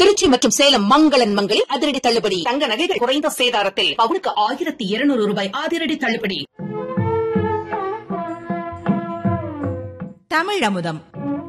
திருச்சி மற்றும் சேலம் மங்களன் மங்களில் அதிரடி தள்ளுபடி தங்க நகைகள் குறைந்த சேதாரத்தில் பவுனுக்கு ஆயிரத்தி இருநூறு ரூபாய் அதிரடி தள்ளுபடி தமிழ் அமுதம்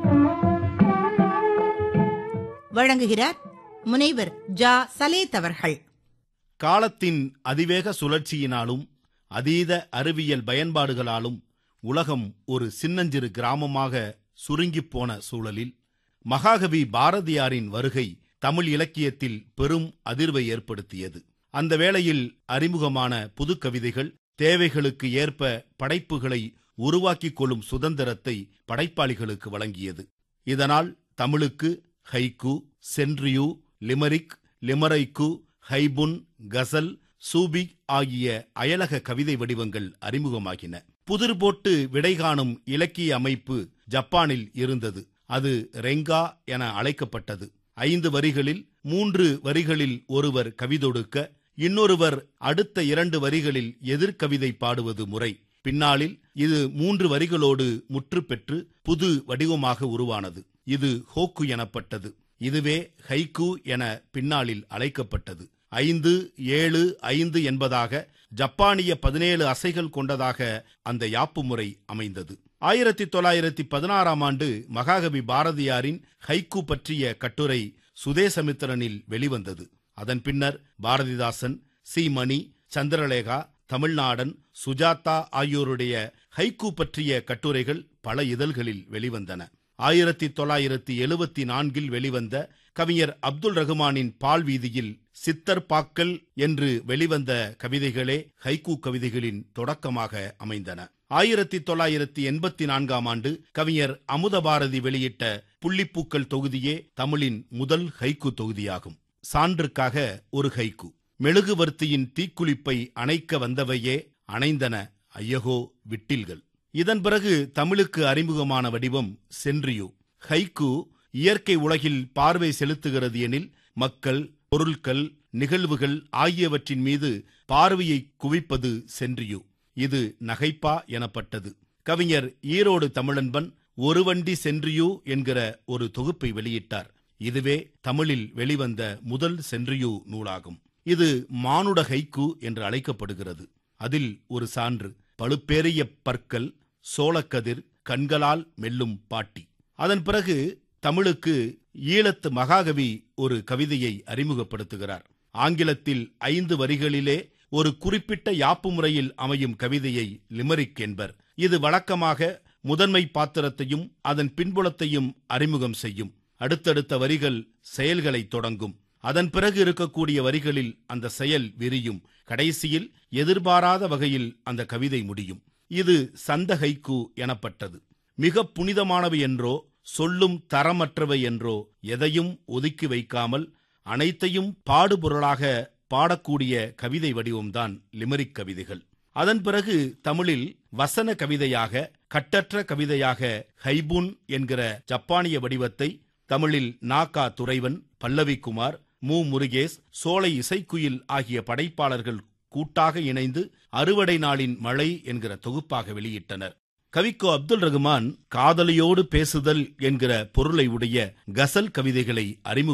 வழங்குகிறார் முனைவர் ஜா சலேத் அவர்கள் காலத்தின் அதிவேக சுழற்சியினாலும் அதீத அறிவியல் பயன்பாடுகளாலும் உலகம் ஒரு சின்னஞ்சிறு கிராமமாக சுருங்கிப் போன சூழலில் மகாகவி பாரதியாரின் வருகை தமிழ் இலக்கியத்தில் பெரும் அதிர்வை ஏற்படுத்தியது அந்த வேளையில் அறிமுகமான புது கவிதைகள் தேவைகளுக்கு ஏற்ப படைப்புகளை உருவாக்கிக் கொள்ளும் சுதந்திரத்தை படைப்பாளிகளுக்கு வழங்கியது இதனால் தமிழுக்கு ஹைக்கு சென்ட்ரியூ லிமரிக் லிமரைக்கு ஹைபுன் கசல் சூபிக் ஆகிய அயலக கவிதை வடிவங்கள் அறிமுகமாகின புதிர் போட்டு விடை காணும் இலக்கிய அமைப்பு ஜப்பானில் இருந்தது அது ரெங்கா என அழைக்கப்பட்டது ஐந்து வரிகளில் மூன்று வரிகளில் ஒருவர் கவிதொடுக்க இன்னொருவர் அடுத்த இரண்டு வரிகளில் எதிர்கவிதை பாடுவது முறை பின்னாளில் இது மூன்று வரிகளோடு முற்று பெற்று புது வடிவமாக உருவானது இது ஹோக்கு எனப்பட்டது இதுவே ஹைக்கு என பின்னாளில் அழைக்கப்பட்டது ஐந்து ஏழு ஐந்து என்பதாக ஜப்பானிய பதினேழு அசைகள் கொண்டதாக அந்த யாப்பு முறை அமைந்தது ஆயிரத்தி தொள்ளாயிரத்தி பதினாறாம் ஆண்டு மகாகவி பாரதியாரின் ஹைக்கு பற்றிய கட்டுரை சுதேசமித்திரனில் வெளிவந்தது அதன் பின்னர் பாரதிதாசன் சி மணி சந்திரலேகா தமிழ்நாடன் சுஜாதா ஆகியோருடைய ஹைக்கு பற்றிய கட்டுரைகள் பல இதழ்களில் வெளிவந்தன ஆயிரத்தி தொள்ளாயிரத்தி எழுபத்தி நான்கில் வெளிவந்த கவிஞர் அப்துல் ரகுமானின் பால் வீதியில் சித்தர் பாக்கல் என்று வெளிவந்த கவிதைகளே ஹைக்கூ கவிதைகளின் தொடக்கமாக அமைந்தன ஆயிரத்தி தொள்ளாயிரத்தி எண்பத்தி நான்காம் ஆண்டு கவிஞர் அமுதபாரதி வெளியிட்ட புள்ளிப்பூக்கள் தொகுதியே தமிழின் முதல் ஹைக்கு தொகுதியாகும் சான்றுக்காக ஒரு ஹைக்கு மெழுகுவர்த்தியின் தீக்குளிப்பை அணைக்க வந்தவையே அணைந்தன ஐயகோ விட்டில்கள் இதன் பிறகு தமிழுக்கு அறிமுகமான வடிவம் சென்றியு ஹைக்கு இயற்கை உலகில் பார்வை செலுத்துகிறது எனில் மக்கள் பொருட்கள் நிகழ்வுகள் ஆகியவற்றின் மீது பார்வையை குவிப்பது சென்றியு இது நகைப்பா எனப்பட்டது கவிஞர் ஈரோடு தமிழன்பன் ஒரு வண்டி சென்றியு என்கிற ஒரு தொகுப்பை வெளியிட்டார் இதுவே தமிழில் வெளிவந்த முதல் சென்றியு நூலாகும் இது மானுட ஹைக்கு என்று அழைக்கப்படுகிறது அதில் ஒரு சான்று பழுப்பேறிய பற்கள் சோளக்கதிர் கண்களால் மெல்லும் பாட்டி அதன் பிறகு தமிழுக்கு ஈழத்து மகாகவி ஒரு கவிதையை அறிமுகப்படுத்துகிறார் ஆங்கிலத்தில் ஐந்து வரிகளிலே ஒரு குறிப்பிட்ட யாப்பு முறையில் அமையும் கவிதையை லிமரிக் என்பர் இது வழக்கமாக முதன்மை பாத்திரத்தையும் அதன் பின்புலத்தையும் அறிமுகம் செய்யும் அடுத்தடுத்த வரிகள் செயல்களை தொடங்கும் அதன் பிறகு இருக்கக்கூடிய வரிகளில் அந்த செயல் விரியும் கடைசியில் எதிர்பாராத வகையில் அந்த கவிதை முடியும் இது சந்தகைக்கு எனப்பட்டது மிக புனிதமானவை என்றோ சொல்லும் தரமற்றவை என்றோ எதையும் ஒதுக்கி வைக்காமல் அனைத்தையும் பாடுபொருளாக பாடக்கூடிய கவிதை வடிவம்தான் லிமரிக் கவிதைகள் அதன் பிறகு தமிழில் வசன கவிதையாக கட்டற்ற கவிதையாக ஹைபுன் என்கிற ஜப்பானிய வடிவத்தை தமிழில் நாகா துரைவன் பல்லவிக்குமார் மு முருகேஷ் சோலை இசைக்குயில் ஆகிய படைப்பாளர்கள் கூட்டாக இணைந்து அறுவடை நாளின் மழை என்கிற தொகுப்பாக வெளியிட்டனர் கவிக்கோ அப்துல் ரகுமான் காதலியோடு பேசுதல் என்கிற பொருளை உடைய கசல் கவிதைகளை அறிமுக